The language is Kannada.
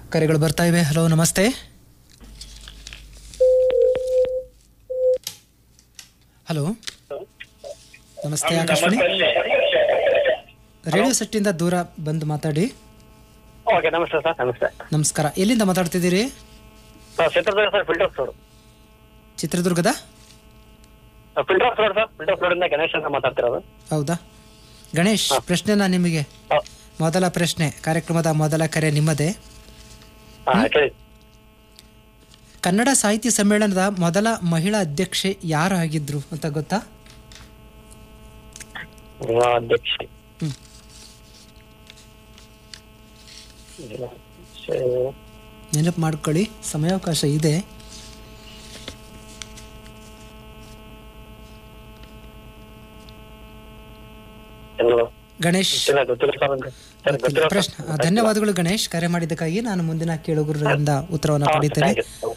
ಕರೆಗಳು ಬರ್ತಾ ಇವೆ ಹಲೋ ನಮಸ್ತೆ ಹಲೋ ನಮಸ್ತೆ ಆಕಾಶವಾಣಿ ರೇಡಿಯೋ ಸೆಟ್ಟಿಂದ ದೂರ ಬಂದು ಮಾತಾಡಿ ಓಕೆ ನಮಸ್ತೆ ಸರ್ ನಮಸ್ತೆ ನಮಸ್ಕಾರ ಎಲ್ಲಿಂದ ಮಾತಾಡ್ತಿದ್ದೀರಿ sir Chitradurga sir filters road ಚಿತ್ರದುರ್ಗದ filters road sir filters road ಇಂದ ಗಣೇಶ್ ಅಂತ ಮಾತಾಡ್ತಿರೋದು ಹೌದಾ ಗಣೇಶ್ ಪ್ರಶ್ನೆನ ನಿಮಗೆ ಹಾ. ಮೊದಲ ಪ್ರಶ್ನೆ ಕಾರ್ಯಕ್ರಮದ ಮೊದಲ ಕರೆ ನಿಮ್ಮದೇ ಹಾ ಕೇಳಿ ಕನ್ನಡ ಸಾಹಿತ್ಯ ಸಮ್ಮೇಳನದ ಮೊದಲ ಮಹಿಳಾ ಅಧ್ಯಕ್ಷೆ ಯಾರು ಆಗಿದ್ರು ಅಂತ ಗೊತ್ತಾ ಹಾ, ಅಧ್ಯಕ್ಷ ಹ್ಮ್. ಸರಿ. ನೆನಪು ಮಾಡ್ಕೊಳ್ಳಿ ಸಮಯಾವಕಾಶ ಇದೆ ಏನು? ಗಣೇಶ್ ಗೊತ್ತಿಲ್ಲ ಗೊತ್ತಿಲ್ಲ ಸರ್ ಅಂತ. ಸರ್ ಗೊತ್ತಿಲ್ಲ. ಗೊತ್ತಿಲ್ಲ ಪ್ರಶ್ನೆ ಆ, ಧನ್ಯವಾದಗಳು ಗಣೇಶ್ ಕರೆ ಮಾಡಿದ್ದಕ್ಕಾಗಿ ನಾನು ಮುಂದಿನ ಕೇಳುಗರಿಂದ ಉತ್ತರವನ್ನು ಹಾ, ಪಡಿತೇನೆ thank you.